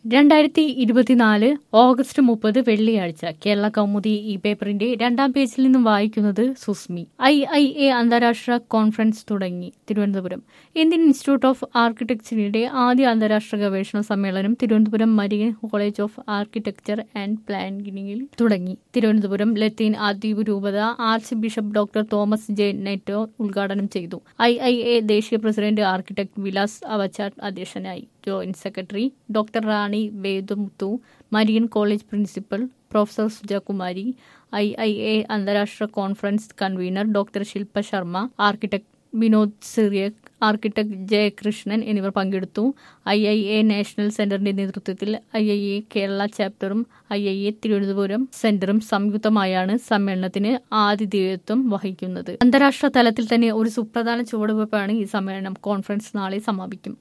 രണ്ടായിരത്തി ഇരുപത്തിനാല് ഓഗസ്റ്റ് മുപ്പത് വെള്ളിയാഴ്ച കേരള കൗമുദി ഈ പേപ്പറിന്റെ രണ്ടാം പേജിൽ നിന്നും വായിക്കുന്നത് സുസ്മി ഐ ഐ എ അന്താരാഷ്ട്ര കോൺഫറൻസ് തുടങ്ങി തിരുവനന്തപുരം ഇന്ത്യൻ ഇൻസ്റ്റിറ്റ്യൂട്ട് ഓഫ് ആർക്കിടെക്ചറിന്റെ ആദ്യ അന്താരാഷ്ട്ര ഗവേഷണ സമ്മേളനം Thiruvananthapuram Marian college of architecture and പ്ലാനിംഗിൽ തുടങ്ങി തിരുവനന്തപുരം ലത്തീൻ ആദ്വീപ് രൂപത archbishop doctor Thomas J Netto ഉദ്ഘാടനം ചെയ്തു ഐ ഐ എ ദേശീയ പ്രസിഡന്റ് ആർക്കിടെക്ട് വിലാസ് അവച്ചാട്ട് അധ്യക്ഷനായി joint secretary doctor Rani Vedamuthu Marian college principal professor Sujakumari I I A അന്താരാഷ്ട്ര conference convener doctor Shilpa Sharma architect Vinod Cyriac architect Jayakrishnan എന്നിവർ പങ്കെടുത്തു ഐ ഐ എ നാഷണൽ സെന്ററിന്റെ നേതൃത്വത്തിൽ ഐ ഐ എ കേരള ചാപ്റ്ററും ഐ ഐ എ തിരുവനന്തപുരം സെന്ററും സംയുക്തമായാണ് സമ്മേളനത്തിന് ആതിഥേയത്വം വഹിക്കുന്നത് അന്താരാഷ്ട്ര തലത്തിൽ തന്നെ ഒരു സുപ്രധാന ചുവടുവയ്പ്പാണ് ഈ സമ്മേളനം കോൺഫറൻസ് നാളെ സമാപിക്കും